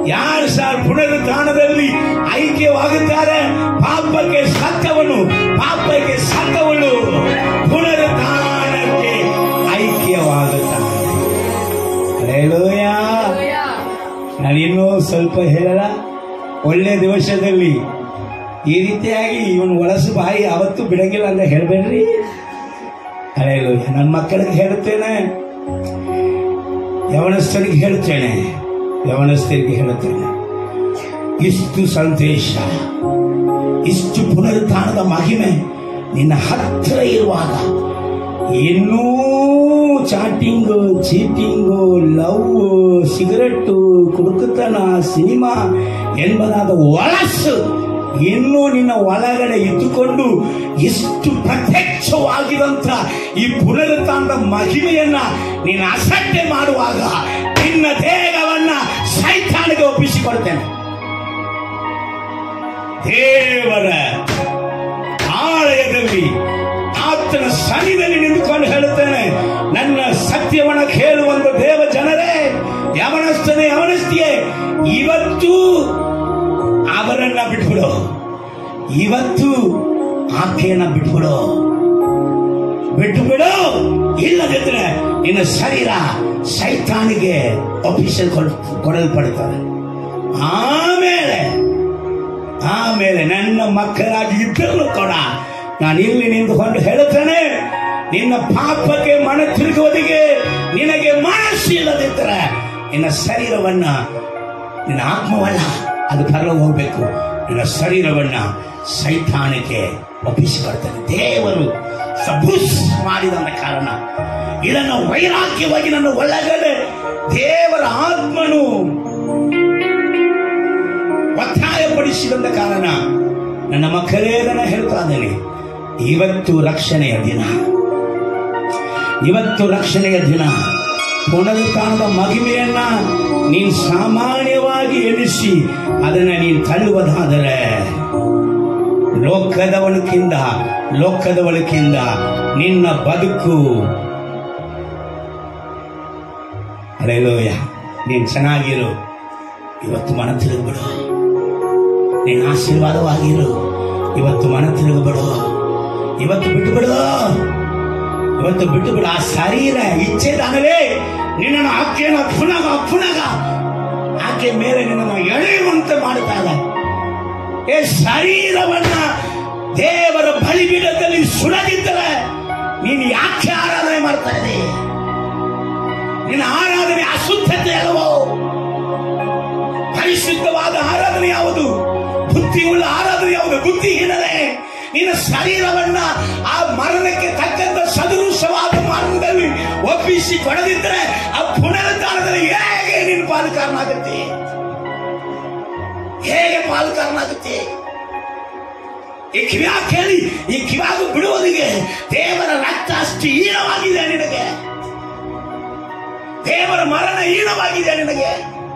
ಯಾರು ಸರ್ ಪುನರುತ್ಥಾನದಲ್ಲಿ ಐಕ್ಯವಾಗುತ್ತಾರೆ ಪಾಪಕ್ಕೆ ಸತ್ತವನು ಪಾಪಕ್ಕೆ ಸತ್ತವನು ಪುನರುತ್ಥಾನಕ್ಕೆ ಐಕ್ಯವಾಗುತ್ತಾನೆ ಹಲ್ಲೆಲೂಯಾ. ನಾನು ಇನ್ನೂ ಸ್ವಲ್ಪ ಹೇಳಲ್ಲ ಒಳ್ಳೆ ದಿವಸದಲ್ಲಿ ಈ ರೀತಿಯಾಗಿ ಇವನು ಒಳಸು ಬಾಯಿ ಯಾವತ್ತೂ ಬಿಡಂಗಿಲ್ಲ ಅಂತ ಹೇಳ್ಬೇಡ್ರಿ ಅಲ್ಲೇಲು ನನ್ನ ಮಕ್ಕಳಿಗೆ ಹೇಳುತ್ತೇನೆ ಯವನಸ್ಥರಿಗೆ ಹೇಳುತ್ತೇನೆ ಯವನಸ್ಥರಿಗೆ ಹೇಳುತ್ತೇನೆ ಇಷ್ಟು ಸಂದೇಶ ಇಷ್ಟು ಪುನರುತ್ಥಾನದ ಮಹಿಮೆ ನಿನ್ನ ಹತ್ತಿರ ಇರುವಾಗ ಇನ್ನೂ ಚಾಟಿಂಗು ಚೀಟಿಂಗು ಲವ್ ಸಿಗರೆಟ್ಟು ಕುಡುಕುತನ ಸಿನಿಮಾ ಎಂಬುದಾದ ಒಳಸು ಇನ್ನೂ ನಿನ್ನ ಒಳಗಡೆ ಇದ್ದುಕೊಂಡು ಎಷ್ಟು ಪ್ರತ್ಯಕ್ಷವಾಗಿದಂತ ಈ ಪುನರುತ್ಥಾನದ ಮಹಿಮೆಯನ್ನ ನೀನು ಅಸಡ್ಡೆ ಮಾಡುವಾಗ ನಿನ್ನ ದೇಹವನ್ನ ಸೈತಾನಿಗೆ ಒಪ್ಪಿಸಿಕೊಡ್ತೇನೆ ದೇವರ ಆಲಯದಲ್ಲಿ ಆತನ ಸನ್ನಿಧಿಯಲ್ಲಿ ನಿಂತುಕೊಂಡು ಹೇಳುತ್ತೇನೆ ನನ್ನ ಸತ್ಯವನ್ನ ಕೇಳುವಂತ ದೇವ ಜನರೇ ಯವನಸ್ಥನೇ ಯವನಸ್ಥಿಯೇ ಇವತ್ತು ಅವರನ್ನ ಬಿಟ್ಬಿಡು ಇವತ್ತು ಆಕೆಯನ್ನ ಬಿಟ್ಬಿಡು ಬಿಟ್ಟು ಬಿಡು ಇಲ್ಲದಿದ್ರೆ ನಿನ್ನ ಶರೀರ ಸೈತಾನಿಗೆ ಒಫಿಷಿಯಲ್ ಕೊಡಲ್ಪಡುತ್ತದೆ ಆಮೇಲೆ ಆಮೇಲೆ ನನ್ನ ಮಕ್ಕಳಾಗಿ ಇದ್ದರೂ ಕೂಡ ನಾನು ಇಲ್ಲಿ ನಿಂತುಕೊಂಡು ಹೇಳುತ್ತೇನೆ ನಿನ್ನ ಪಾಪಕ್ಕೆ ಮನ ತಿರುಗುವುದಿಗೆ ನಿನಗೆ ಮನಸ್ಸಿಲ್ಲದಿದ್ದರೆ ನಿನ್ನ ಶರೀರವನ್ನ ನಿನ್ನ ಆತ್ಮವಲ್ಲ ಅದು ಪರಲೋಕ ಹೋಗ್ಬೇಕು ನಿನ್ನ ಶರೀರವನ್ನ ಸೈತಾನಿಗೆ ಒಪ್ಪಿಸಿಕೊಡ್ತಾನೆ ದೇವರು ಸಬೂಸ್ ಮಾಡಿದಂತ ಕಾರಣ ಇದನ್ನು ವೈರಾಗ್ಯವಾಗಿ ನನ್ನ ಒಳಗಡೆ ದೇವರ ಆತ್ಮನು ಒತ್ತಾಯಪಡಿಸಿದಂತ ಕಾರಣ ನನ್ನ ಮಕ್ಕಳೇ ನನ್ನ ಹೇಳ್ತಾ ಇದ್ದೇನೆ ಇವತ್ತು ರಕ್ಷಣೆಯ ದಿನ ಇವತ್ತು ರಕ್ಷಣೆಯ ದಿನ ಪುನರುತ್ಥಾನದ ಮಹಿಮೆಯನ್ನ ನೀನು ಸಾಮಾನ್ಯವಾಗಿ ಎಣಿಸಿ ಅದನ್ನ ನೀನು ತಳ್ಳುವುದಾದರೆ ಲೋಕದವಳಕ್ಕಿಂದ ಲೋಕದವಳಕ್ಕಿಂದ ನಿನ್ನ ಬದುಕು ಅಲೆಲೋಯ ನೀನು ಚೆನ್ನಾಗಿರು ಇವತ್ತು ಮನ ತಿರುಗ್ಬಿಡು ನೀನು ಆಶೀರ್ವಾದವಾಗಿರು ಇವತ್ತು ಮನ ತಿರುಗಬೇಡು ಇವತ್ತು ಬಿಟ್ಟು ಬಿಡು ಇವತ್ತು ಬಿಟ್ಟು ಬಿಡು ಆ ಶರೀರ ಇಚ್ಛೆದಾಗಲೇ ನಿನ್ನನ್ನು ಆಕೆಯನ್ನು ಪುನಗ ಪುನಗ ಆಕೆ ಮೇಲೆ ನಿನ್ನನ್ನು ಎಳೆಯುವಂತೆ ಮಾಡುತ್ತಾರೆ ಏ ಶರೀರವನ್ನ ದೇವರ ಬಲಿಪೀಠದಲ್ಲಿ ಸುಡದಿದ್ದರೆ ನೀನು ಯಾಕೆ ಆರಾಧನೆ ಮಾಡ್ತಾ ಇದ್ದೀ ನಿನ್ನ ಆರಾಧನೆ ಅಶುದ್ಧತೆ ಅಲ್ಲವೋ ಪರಿಶುದ್ಧವಾದ ಆರಾಧನೆ ಯಾವುದು ಬುದ್ಧಿಯುಳ್ಳ ಆರಾಧನೆ ಯಾವುದು ಬುದ್ಧಿಹೀನತೆ ನಿನ್ನ ಶರೀರವನ್ನ ಆ ಮರಣಕ್ಕೆ ತಕ್ಕಂತ ಸದೃಶವಾದ ಮಾರ್ಗದಲ್ಲಿ ಒಪ್ಪಿಸಿ ಕೊಡದಿದ್ದರೆ ಆ ಪುನರುದ್ಧಾರದಲ್ಲಿ ಹೇಗೆ ನಿನ್ನ ಪಾಲುಕಾರನಾಗುತ್ತೆ ಹೇಗೆ ಪಾಲುಕಾರನಾಗುತ್ತೆ ಈ ಕಿವ್ಯಾಗ ಕೇಳಿ ಈ ಕಿವ್ಯಾಗ ಬಿಡುವುದಿಗೆ ದೇವರ ರಕ್ತ ಅಷ್ಟು ಹೀನವಾಗಿದೆ ನಿನಗೆ ದೇವರ ಮರಣ ಹೀನವಾಗಿದೆ ನಿನಗೆ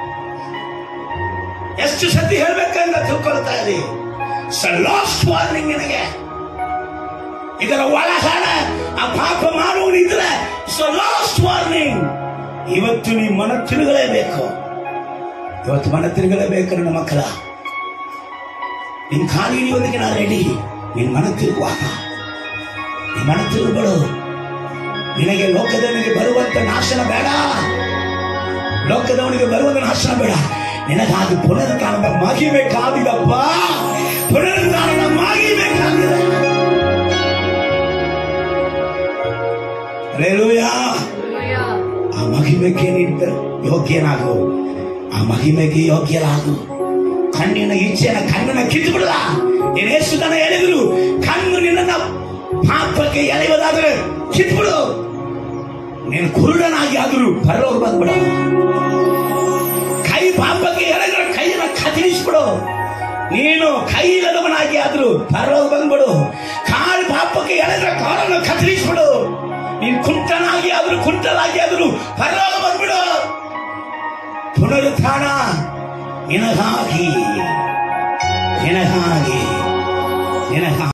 ಎಷ್ಟು ಸತಿ ಹೇಳ್ಬೇಕಂತ ತಿಳ್ಕೊಳ್ತಾ ಇದ್ದೀವಿ ಲಾಸ್ಟ್ ವಾರ್ನಿಂಗ್ ನಿನಗೆ ಇದರ ಒಳಗಡೆ ಆ ಪಾಪ ಮಾಡುವನಿದ್ರೆ ಸೊ ಲಾಸ್ಟ್ ವಾರ್ನಿಂಗ್ ಇವತ್ತು ನೀ ಮನ ತಿರುಗಲೇಬೇಕು ಇವತ್ತು ಮನ ತಿರುಗಲೇಬೇಕು ನನ್ನ ಮಕ್ಕಳ ನಿನ್ ಖಾಲಿ ಹಿಡಿಯೋದಕ್ಕೆ ನಾ ರೆಡಿ ನಿನ್ ಮನ ತಿರುಗುವಾಗ ನಿನ್ ಮನ ತಿರುಗಬೇಡು ನಿನಗೆ ಲೋಕದವನಿಗೆ ಬರುವಂತ ನಾಶನ ಬೇಡ ಲೋಕದವನಿಗೆ ಬರುವಂತ ನಾಶನ ಬೇಡ ನಿನಗಾಗಿ ಪುನರುತ್ಥಾನದ ಮಹಿಮೆ ಕಾದಿದಪ್ಪ ಪುನರುತ್ಥಾನದ ಮಹಿಮೆ ಕಾದಿದೆ ಹಲ್ಲೆಲೂಯಾ. ಆ ಮಹಿಮೆಗೆ ನೀಡಿದ ಯೋಗ್ಯನಾಗು ಆ ಮಹಿಮೆಗೆ ಯೋಗ್ಯರಾಗು ಕಣ್ಣಿನ ಇಚ್ಛೆನ ಕಣ್ಣನ್ನ ಕಿತ್ತು ಬಿಡದ ನೀನು ಎಷ್ಟು ಜನ ಹೇಳಿದ್ರು ಕಣ್ಣು ನಿನ್ನ ಪಾಪಕ್ಕೆ ಎಳೆಯುವುದಾದ್ರೆ ಕಿತ್ಬಿಡು ನೀನು ಕುರುಡನಾಗಿ ಆದರೂ ಪರಲೋಕ ಬಂದ್ಬಿಡ ಕೈ ಪಾಪಕ್ಕೆ ಎಳೆದ್ರೆ ಕೈಯನ್ನ ಕತ್ತರಿಸ್ಬಿಡು ನೀನು ಕೈ ಇಲ್ಲದವನಾಗಿ ಆದ್ರೂ ಪರಲೋಕ ಬಂದ್ಬಿಡು ಕಾಲು ಪಾಪಕ್ಕೆ ಎಳೆದ್ರೆ ಕಾಲನ್ನು ಕತ್ತರಿಸ್ಬಿಡು ನೀನು ಕುಂಟನಾಗಿ ಆದ್ರೂ ಕುಂಟಲಾಗಿ ಆದ್ರೂ ಪರಲೋಕ ಬಂದ್ಬಿಡು ಪುನರುತ್ಥಾನ ನಿನಗಾಗಿ ನಿನಗಾಗಿ ನಿನಗಾಗಿ